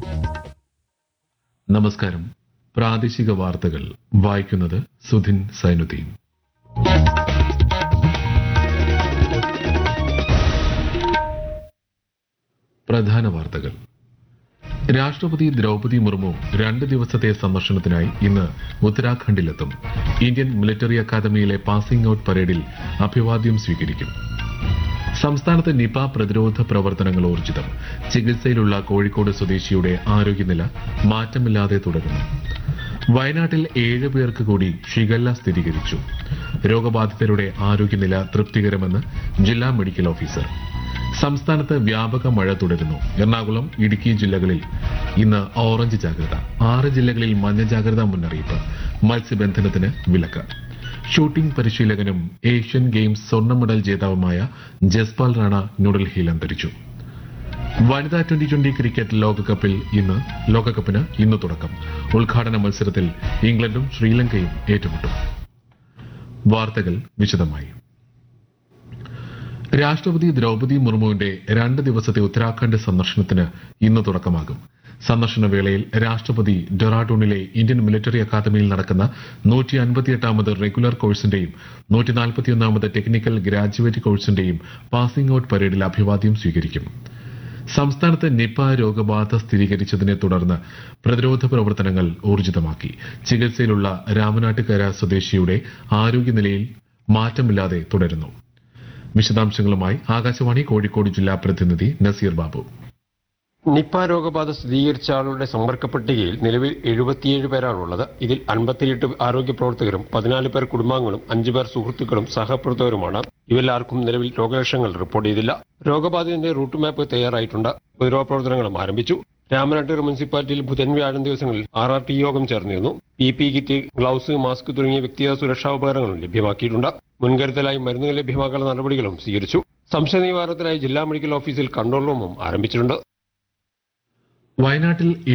നമസ്കാരം പ്രാദേശിക വാർത്തകൾ വായിക്കുന്നത് സുധിൻ സൈനുദ്ദീൻ പ്രധാന വാർത്തകൾ രാഷ്ട്രപതി ദ്രൗപതി മുർമു രണ്ട് ദിവസത്തെ സന്ദർശനത്തിനായി ഇന്ന് ഉത്തരാഖണ്ഡിലെത്തും ഇന്ത്യൻ മിലിറ്ററി അക്കാദമിയിലെ പാസിംഗ് ഔട്ട് പരേഡിൽ അഭിവാദ്യം സ്വീകരിക്കും സംസ്ഥാനത്ത് നിപ പ്രതിരോധ പ്രവർത്തനങ്ങൾ ഊർജിതം ചികിത്സയിലുള്ള കോഴിക്കോട് സ്വദേശിയുടെ ആരോഗ്യനില മാറ്റമില്ലാതെ തുടരുന്നു വയനാട്ടിൽ ഏഴ് പേർക്ക് കൂടി ഷിഗല്ല സ്ഥിരീകരിച്ചു രോഗബാധിതരുടെ ആരോഗ്യനില തൃപ്തികരമെന്ന് ജില്ലാ മെഡിക്കൽ ഓഫീസർ സംസ്ഥാനത്ത് വ്യാപക മഴ തുടരുന്നു എറണാകുളം ഇടുക്കി ജില്ലകളിൽ ഇന്ന് ഓറഞ്ച് ജാഗ്രത ആറ് ജില്ലകളിൽ മഞ്ഞ ജാഗ്രതാ മുന്നറിയിപ്പ് മത്സ്യബന്ധനത്തിന് വിലക്ക് ഷൂട്ടിംഗ് പരിശീലകനും ഏഷ്യൻ ഗെയിംസ് സ്വർണ്ണ മെഡൽ ജേതാവുമായ ജസ്പാൽ റാണ ന്യൂഡൽഹിയിൽ അന്തരിച്ചു വനിതാ ട്വന്റി ട്വന്റി ക്രിക്കറ്റ് ലോകകപ്പിൽ ഇന്ന് ലോകകപ്പിന് ഇന്ന് തുടക്കം ഉദ്ഘാടന മത്സരത്തിൽ ഇംഗ്ലണ്ടും ശ്രീലങ്കയും ഏറ്റുമുട്ടും വാർത്തകൾ വിശദമായി രാഷ്ട്രപതി ദ്രൗപതി മുർമുവിന്റെ രണ്ട് ദിവസത്തെ ഉത്തരാഖണ്ഡ് സന്ദർശനത്തിന് ഇന്ന് തുടക്കമാകും സന്ദർശന വേളയിൽ രാഷ്ട്രപതി ഡെറാഡൂണിലെ ഇന്ത്യൻ മിലിറ്ററി അക്കാദമിയിൽ നടക്കുന്ന നൂറ്റി അൻപത്തിയെട്ടാമത് റെഗുലർ കോഴ്സിന്റെയും നൂറ്റി നാൽപ്പത്തിയൊന്നാമത് ടെക്നിക്കൽ ഗ്രാജുവേറ്റ് കോഴ്സിന്റെയും പാസിംഗ് ഔട്ട് പരേഡിൽ അഭിവാദ്യം സ്വീകരിക്കും സംസ്ഥാനത്ത് നിപ രോഗബാധ സ്ഥിരീകരിച്ചതിനെ തുടർന്ന് പ്രതിരോധ പ്രവർത്തനങ്ങൾ ഊർജിതമാക്കി ചികിത്സയിലുള്ള രാമനാട്ടുകര സ്വദേശിയുടെ ആരോഗ്യനിലയിൽ മാറ്റമില്ലാതെ തുടരുന്നു വിശദാംശങ്ങളുമായി ആകാശവാണി കോഴിക്കോട് ജില്ലാ പ്രതിനിധി നസീർ ബാബു നിപ്പ രോഗബാധ സ്ഥിരീകരിച്ച ആളുടെ സമ്പർക്ക പട്ടികയിൽ നിലവിൽ എഴുപത്തിയേഴ് പേരാണുള്ളത് ഇതിൽ അൻപത്തിയെട്ട് ആരോഗ്യ പ്രവർത്തകരും പതിനാല് പേർ കുടുംബാംഗങ്ങളും അഞ്ചു പേർ സുഹൃത്തുക്കളും സഹപ്രവർത്തകരുമാണ് ഇവരിലാർക്കും നിലവിൽ രോഗലക്ഷണങ്ങൾ റിപ്പോർട്ട് ചെയ്തില്ല രോഗബാധിതന്റെ റൂട്ട് മാപ്പ് തയ്യാറായിട്ടുണ്ട് പ്രതിരോധ പ്രവർത്തനങ്ങളും ആരംഭിച്ചു രാമനാട്ടൂർ മുനിസിപ്പാലിറ്റിയിൽ ബുധൻ വ്യാഴം ദിവസങ്ങളിൽ ആർ ആർ ടി യോഗം ചേർന്നിരുന്നു P P kit gloves mask തുടങ്ങിയ വ്യക്തിഗത സുരക്ഷാ ഉപകരണങ്ങളും ലഭ്യമാക്കിയിട്ടുണ്ട് മുൻകരുതലായി മരുന്നുകൾ ലഭ്യമാക്കാനുള്ള നടപടികളും സ്വീകരിച്ചു സംശയ നിവാരണത്തിനായി ജില്ലാ മെഡിക്കൽ ഓഫീസിൽ കൺട്രോൾ റൂമും ആരംഭിച്ചിട്ടുണ്ട് വയനാട്ടിൽ